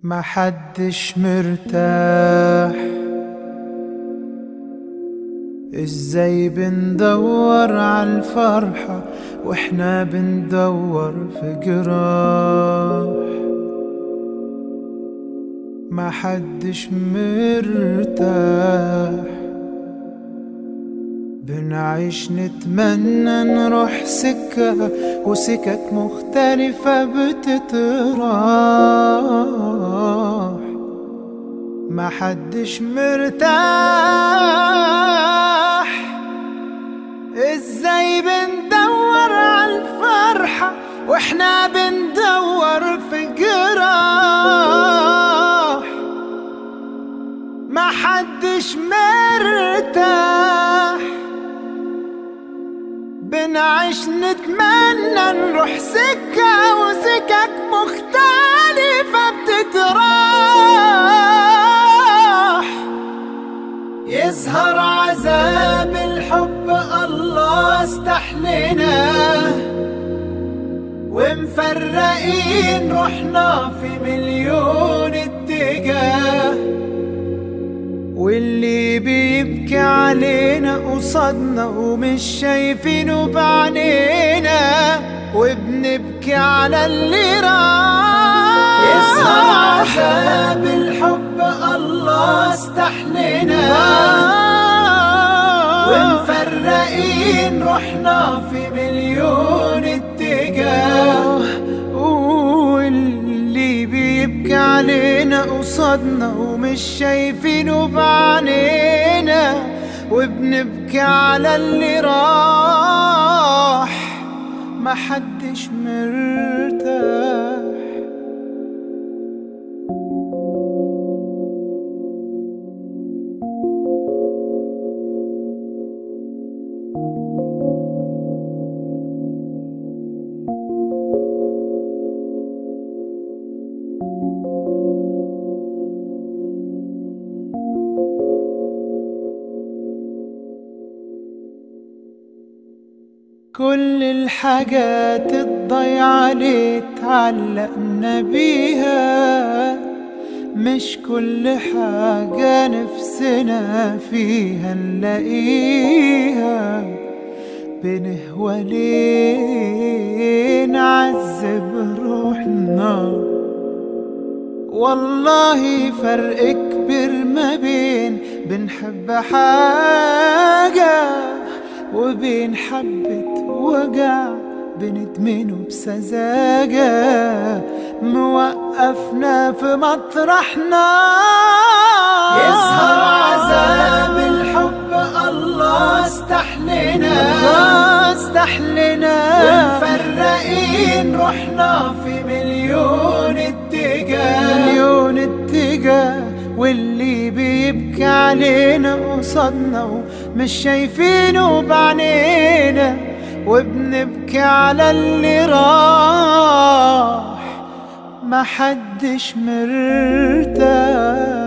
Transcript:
ما حدش مرتاح ازاي بندور عالفرحة واحنا بندور في جراح ما حدش مرتاح بنعيش نتمنى نروح سكة وسكك مختلفة بتتراح ما حدش مرتاح ازاي بندور عالفرحة واحنا بندور في جراح ما حدش مرتاح بنعيش نتمنى نروح سكة وسكك مختلفة بتتراح يظهر عذاب الحب الله استحلنا ومفرقين روحنا في مليون اتجاه واللي بيبكي علينا قصادنا ومش شايفينه بعينينا وبنبكي على اللي راح يسهر عذاب الحب الله استحلنا ومفرقين روحنا في مليون اتجاه واللي بيبكي علينا قصادنا ومش شايفينه بعينينا وبنبكي على اللي راح ما حدش مرتاح كل الحاجات الضيعة اللي اتعلقنا بيها مش كل حاجة نفسنا فيها نلاقيها بنهوى ليه نعذب روحنا والله فرق كبير ما بين بنحب حاجة وبين حبة وجع بندمنه بسذاجة موقفنا في مطرحنا يظهر عذاب الحب الله استحلنا استحلنا ومفرقين روحنا في مليون اتجاه مليون اتجاه واللي بيبكي علينا قصادنا ومش شايفينه بعينينا وبنبكي على اللي راح ما حدش مرتاح